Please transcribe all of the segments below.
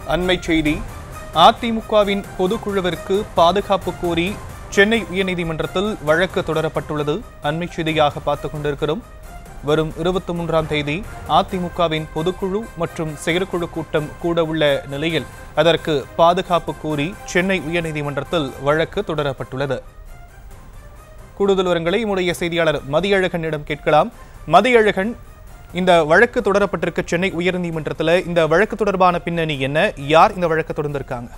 அண்மை செய்தி அதிமுகவின் பொதுக்குழுவிற்கு பாதுகாப்பு கோரி சென்னை உயர்நீதிமன்றத்தில் வழக்கு தொடரப்பட்டுள்ளது அண்மை செய்தியாக பார்த்துக் கொண்டிருக்கிறோம் வரும் இருபத்தி மூன்றாம் தேதி அதிமுகவின் பொதுக்குழு மற்றும் செயற்குழு கூட்டம் கூட உள்ள நிலையில் அதற்கு பாதுகாப்பு கோரி சென்னை உயர்நீதிமன்றத்தில் வழக்கு தொடரப்பட்டுள்ளது கூடுதல் விவரங்களை நம்முடைய செய்தியாளர் மதியழகனிடம் கேட்கலாம் மதியழகன் இந்த வழக்கு தொடரப்பட்டிருக்க சென்னை உயர்நீதிமன்றத்தில் இந்த வழக்கு தொடர்பான பின்னணி என்ன யார் இந்த வழக்கு தொடர்ந்திருக்காங்க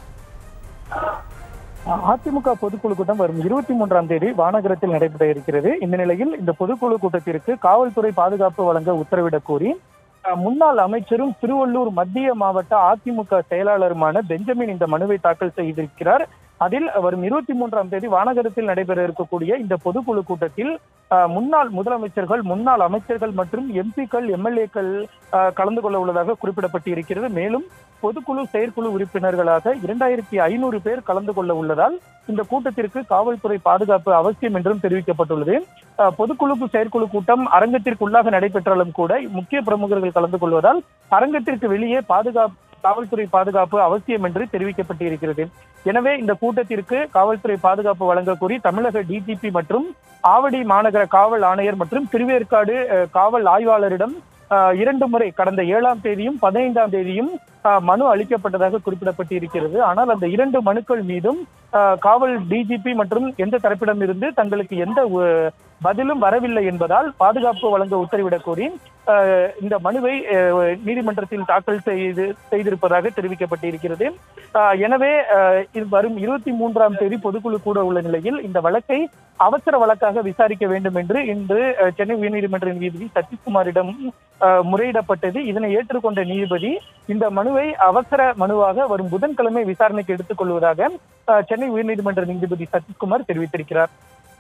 அதிமுக பொதுக்குழு கூட்டம் வரும் இருபத்தி மூன்றாம் தேதி வானகரத்தில் நடைபெற இருக்கிறது இந்த நிலையில் இந்த பொதுக்குழு கூட்டத்திற்கு காவல்துறை பாதுகாப்பு வழங்க உத்தரவிடக் கோரி அஹ், முன்னாள் அமைச்சரும் திருவள்ளூர் மத்திய மாவட்ட அதிமுக செயலாளருமான பெஞ்சமின் இந்த மனுவை தாக்கல் செய்திருக்கிறார் அதில் வரும் இருபத்தி மூன்றாம் தேதி வானகரத்தில் நடைபெற இருக்கக்கூடிய இந்த பொதுக்குழு கூட்டத்தில் அஹ், முன்னாள் முதலமைச்சர்கள் முன்னாள் அமைச்சர்கள் மற்றும் எம்பிக்கள் எம்எல்ஏக்கள் கலந்து கொள்ள உள்ளதாக குறிப்பிடப்பட்டு இருக்கிறது மேலும் பொதுக்குழு செயற்குழு உறுப்பினர்களாக இரண்டாயிரத்தி ஐநூறு பேர் கலந்து கொள்ள உள்ளதால் இந்த கூட்டத்திற்கு காவல்துறை பாதுகாப்பு அவசியம் என்றும் தெரிவிக்கப்பட்டுள்ளது அஹ், பொதுக்குழு செயற்குழு கூட்டம் அரங்கத்திற்குள்ளாக நடைபெற்றாலும் கூட முக்கிய பிரமுகர்கள் கலந்து கொள்வதால் அரங்கத்திற்கு வெளியே பாதுகாப்பு காவல்துறை பாதுகாப்பு அவசியம் என்று தெரிவிக்கப்பட்டு இருக்கிறது எனவே இந்த கூட்டத்திற்கு காவல்துறை பாதுகாப்பு வழங்க கோரி தமிழக டிஜிபி மற்றும் ஆவடி மாநகர காவல் ஆணையர் மற்றும் திருவேற்காடு அஹ், காவல் ஆய்வாளரிடம் அஹ், இரண்டு முறை கடந்த ஏழாம் தேதியும் பதினைந்தாம் தேதியும் அஹ், மனு அளிக்கப்பட்டதாக குறிப்பிடப்பட்டு இருக்கிறது ஆனால் அந்த இரண்டு மனுக்கள் மீதும் அஹ், காவல் டிஜிபி மற்றும் எந்த தரப்பிடம் இருந்து தங்களுக்கு எந்த அஹ், பதிலும் வரவில்லை என்பதால் பாதுகாப்பு வழங்க உத்தரவிடக் கோரி அஹ், இந்த மனுவை அஹ், நீதிமன்றத்தில் தாக்கல் செய்து செய்திருப்பதாக தெரிவிக்கப்பட்டு இருக்கிறது அஹ், எனவே அஹ், இது வரும் இருபத்தி மூன்றாம் தேதி பொதுக்குழு கூட உள்ள நிலையில் இந்த வழக்கை அவசர வழக்காக விசாரிக்க வேண்டும் என்று இன்று அஹ், சென்னை உயர்நீதிமன்ற நீதிபதி சதீஷ்குமாரிடம் அஹ், முறையிடப்பட்டது இதனை ஏற்றுக்கொண்ட நீதிபதி இந்த மனுவை அவசர மனுவாக வரும் புதன்கிழமை விசாரணைக்கு எடுத்துக் கொள்வதாக அஹ், சென்னை உயர்நீதிமன்ற நீதிபதி சதீஷ்குமார் தெரிவித்திருக்கிறார்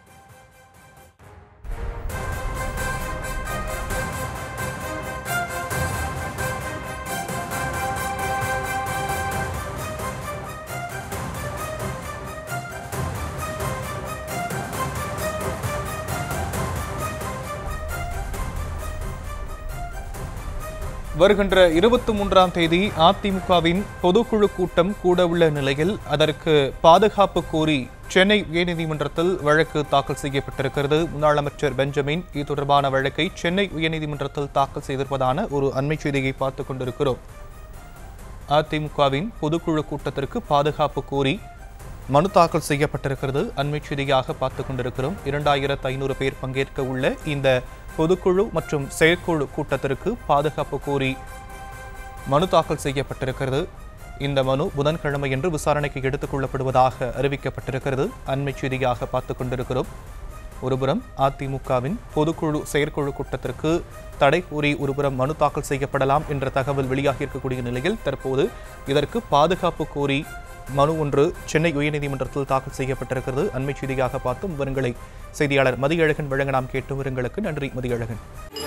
வருகின்ற இருபத்தி மூன்றாம் தேதி அதிமுகவின் பொதுக்குழு கூட்டம் கூட உள்ள நிலையில் அதற்கு பாதுகாப்பு கோரி சென்னை உயர்நீதிமன்றத்தில் வழக்கு தாக்கல் செய்யப்பட்டிருக்கிறது முன்னாள் அமைச்சர் பெஞ்சமின் இது தொடர்பான வழக்கை சென்னை உயர்நீதிமன்றத்தில் தாக்கல் செய்திருப்பதான ஒரு அண்மை செய்தியை பார்த்துக் கொண்டிருக்கிறோம் அதிமுகவின் பொதுக்குழு கூட்டத்திற்கு பாதுகாப்பு கோரி மனு தாக்கல் செய்யப்பட்டிருக்கிறது அண்மை செய்தியாக பார்த்துக் கொண்டிருக்கிறோம் இரண்டாயிரத்து ஐநூறு பேர் பங்கேற்க உள்ள இந்த பொதுக்குழு மற்றும் செயற்குழு கூட்டத்திற்கு பாதுகாப்பு கோரி மனு தாக்கல் செய்யப்பட்டிருக்கிறது இந்த மனு புதன்கிழமையன்று விசாரணைக்கு எடுத்துக் கொள்ளப்படுவதாக அறிவிக்கப்பட்டிருக்கிறது அண்மை செய்தியாக பார்த்துக் கொண்டிருக்கிறோம் ஒருபுறம் அதிமுகவின் பொதுக்குழு செயற்குழு கூட்டத்திற்கு தடை கூறி ஒருபுறம் மனு தாக்கல் செய்யப்படலாம் என்ற தகவல் வெளியாகி இருக்கக்கூடிய நிலையில் தற்போது இதற்கு பாதுகாப்பு கோரி மனு ஒன்று சென்னை உயர்நீதிமன்றத்தில் தாக்கல் செய்யப்பட்டிருக்கிறது அண்மை செய்தியாக பார்த்தும் விவரங்களை செய்தியாளர் மதியழகன் வழங்க நாம் கேட்ட விவரங்களுக்கு நன்றி மதியழகன்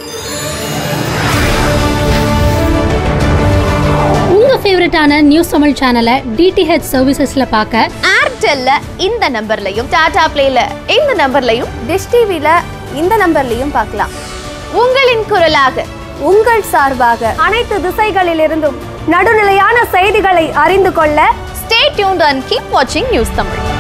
உங்க ஃபேவரட்டான நியூஸ் தமிழ் சேனலை டிடிஹெச் சர்வீசஸ்ல பார்க்க ஏர்டெல்ல இந்த நம்பர்லையும் டாடா பிளேல இந்த நம்பர்லையும் டிஷ் டிவில இந்த நம்பர்லையும் பார்க்கலாம் உங்களின் குரலாக உங்கள் சார்பாக அனைத்து திசைகளிலிருந்தும் நடுநிலையான செய்திகளை அறிந்து கொள்ள ஸ்டே டியூன்ட் அண்ட் கீப் வாட்சிங் நியூஸ் தமிழ்